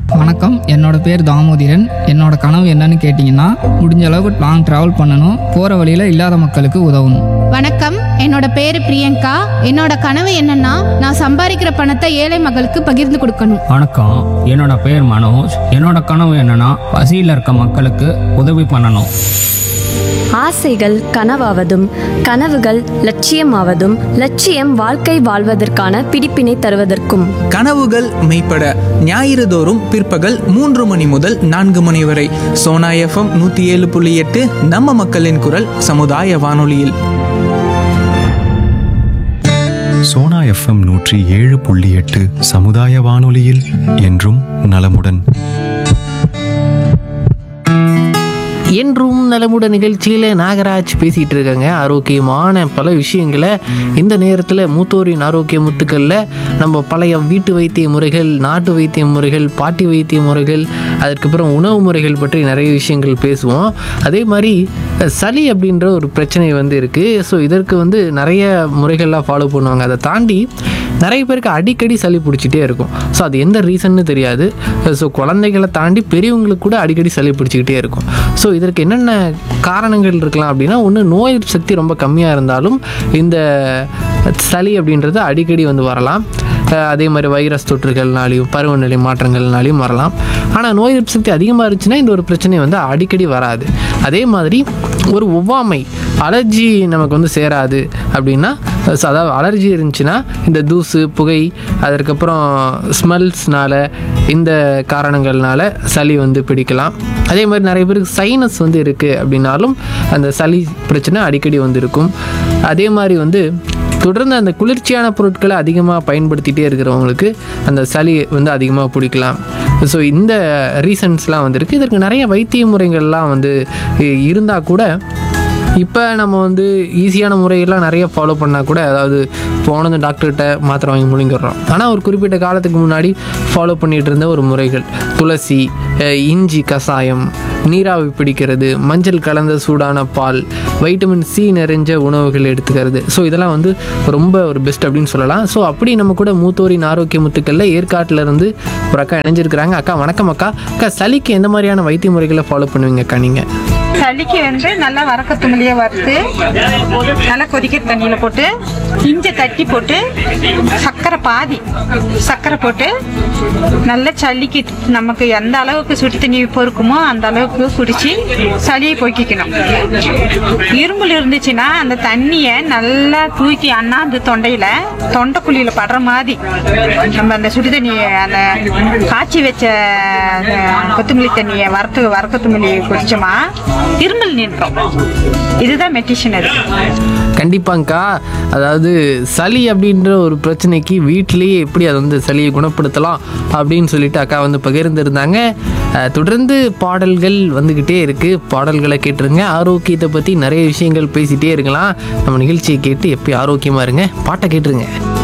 வணக்கம் என்னோட பேர் தாமோதிரன் என்னோட கனவு என்னன்னு கேட்டிங்கன்னா முடிஞ்ச அளவுக்கு லாங் ட்ராவல் பண்ணணும் போகிற வழியில் இல்லாத மக்களுக்கு உதவணும் வணக்கம் என்னோட பேரு பிரியங்கா என்னோட கனவு என்னன்னா நான் சம்பாதிக்கிற பணத்தை ஏழை மக்களுக்கு பகிர்ந்து கொடுக்கணும் வணக்கம் என்னோட பேர் மனோஜ் என்னோட கனவு என்னன்னா பசியில் இருக்க மக்களுக்கு உதவி பண்ணணும் ஆசைகள் கனவாவதும் கனவுகள் லட்சியமாவதும் லட்சியம் வாழ்க்கை வாழ்வதற்கான பிடிப்பினை தருவதற்கும் கனவுகள் மெய்ப்பட ஞாயிறு தோறும் பிற்பகல் மூன்று மணி முதல் நான்கு மணி வரை சோனா எஃப்எம் நூற்றி ஏழு புள்ளி எட்டு நம்ம மக்களின் குரல் சமுதாய வானொலியில் சோனா எஃப்எம் நூற்றி ஏழு புள்ளி எட்டு சமுதாய வானொலியில் என்றும் நலமுடன் என்றும் நலமுட நிகழ்ச்சியில் நாகராஜ் பேசிகிட்டு இருக்காங்க ஆரோக்கியமான பல விஷயங்களை இந்த நேரத்தில் மூத்தோரின் ஆரோக்கிய முத்துக்களில் நம்ம பழைய வீட்டு வைத்திய முறைகள் நாட்டு வைத்திய முறைகள் பாட்டி வைத்திய முறைகள் அதுக்கப்புறம் உணவு முறைகள் பற்றி நிறைய விஷயங்கள் பேசுவோம் அதே மாதிரி அஹ், சளி அப்படின்ற ஒரு பிரச்சனை வந்து இருக்குது ஸோ இதற்கு வந்து நிறைய முறைகள்லாம் ஃபாலோ பண்ணுவாங்க அதை தாண்டி நிறைய பேருக்கு அடிக்கடி சளி பிடிச்சிட்டே இருக்கும் ஸோ அது எந்த ரீசன்னு தெரியாது ஸோ குழந்தைகளை தாண்டி பெரியவங்களுக்கு கூட அடிக்கடி சளி பிடிச்சிக்கிட்டே இருக்கும் ஸோ இதற்கு என்னென்ன காரணங்கள் இருக்கலாம் அப்படின்னா ஒன்று நோய் எதிர்ப்பு சக்தி ரொம்ப கம்மியாக இருந்தாலும் இந்த சளி அப்படின்றது அடிக்கடி வந்து வரலாம் அஹ் அதே மாதிரி வைரஸ் தொற்றுகள்னாலையும் பருவநிலை மாற்றங்கள்னாலையும் வரலாம் ஆனால் நோய் எதிர்ப்பு சக்தி அதிகமாக இருந்துச்சுன்னா இந்த ஒரு பிரச்சனை வந்து அடிக்கடி வராது அதே மாதிரி ஒரு ஒவ்வாமை அலர்ஜி நமக்கு வந்து சேராது அப்படின்னா so அதாவது அலர்ஜி இருந்துச்சுன்னா இந்த தூசு புகை அதற்கப்புறம் ஸ்மெல்ஸ்னால இந்த காரணங்கள்னால சளி வந்து பிடிக்கலாம் அதே மாதிரி நிறைய பேருக்கு சைனஸ் வந்து இருக்குது அப்படின்னாலும் அந்த சளி பிரச்சனை அடிக்கடி வந்து இருக்கும் அதே மாதிரி வந்து தொடர்ந்து அந்த குளிர்ச்சியான பொருட்களை அதிகமாக பயன்படுத்திகிட்டே இருக்கிறவங்களுக்கு அந்த சளி வந்து அதிகமாக பிடிக்கலாம் ஸோ இந்த ரீசன்ஸ்லாம் வந்திருக்கு இதற்கு நிறைய வைத்திய முறைகள்லாம் வந்து இருந்தால் கூட இப்போ நம்ம வந்து ஈஸியான முறையெல்லாம் நிறைய ஃபாலோ பண்ணால் கூட அதாவது போனது டாக்டர்கிட்ட மாத்திரை வாங்கி முழுங்கிடுறோம் ஆனால் ஒரு குறிப்பிட்ட காலத்துக்கு முன்னாடி ஃபாலோ பண்ணிகிட்டு இருந்த ஒரு முறைகள் துளசி அஹ், இஞ்சி கஷாயம் நீராவி பிடிக்கிறது மஞ்சள் கலந்த சூடான பால் வைட்டமின் சி நிறைஞ்ச உணவுகள் எடுத்துக்கிறது ஸோ இதெல்லாம் வந்து ரொம்ப ஒரு பெஸ்ட் அப்படின்னு சொல்லலாம் ஸோ அப்படி நம்ம கூட மூத்தோரின் ஆரோக்கிய முத்துக்களில் ஏற்காட்டில் இருந்து ஒரு அக்கா இணைஞ்சிருக்கிறாங்க அக்கா வணக்கம் அக்கா அக்கா சளிக்கு எந்த மாதிரியான வைத்திய முறைகளை ஃபாலோ பண்ணுவீங்க அக்கா நீங்கள் சளிக்கு வந்து நல்லா வறக்கத்துமலியே வறுத்து நல்லா கொதிக்கிற தண்ணியில் போட்டு இஞ்சை தட்டி போட்டு சர்க்கரை பாதி சர்க்கரை போட்டு நல்ல சளிக்கு நமக்கு எந்த அளவுக்கு சுடு தண்ணி பொறுக்குமோ அந்த அளவுக்கு குடிச்சு சளியை போக்கிக்கணும் இரும்புல இருந்துச்சுன்னா அந்த தண்ணியை நல்லா தூக்கி அண்ணாந்து தொண்டையில தொண்டைக்குழியில படுற மாதிரி நம்ம அந்த சுடு தண்ணியை அந்த காய்ச்சி வச்ச அந்த கொத்தமல்லி தண்ணியை வறுத்து வறுக்கத்துமல்லி குடிச்சோமா இருமல் நின்றோம் இதுதான் மெடிஷன் அது கண்டிப்பாங்க்கா அதாவது சளி அப்படின்ற ஒரு பிரச்சனைக்கு வீட்டிலேயே எப்படி அதை வந்து சளியை குணப்படுத்தலாம் அப்படின்னு சொல்லிட்டு அக்கா வந்து பகிர்ந்திருந்தாங்க அஹ், தொடர்ந்து பாடல்கள் வந்துக்கிட்டே இருக்குது பாடல்களை கேட்டுருங்க ஆரோக்கியத்தை பற்றி நிறைய விஷயங்கள் பேசிகிட்டே இருக்கலாம் நம்ம நிகழ்ச்சியை கேட்டு எப்படி ஆரோக்கியமாக இருங்க பாட்டை கேட்டுருங்க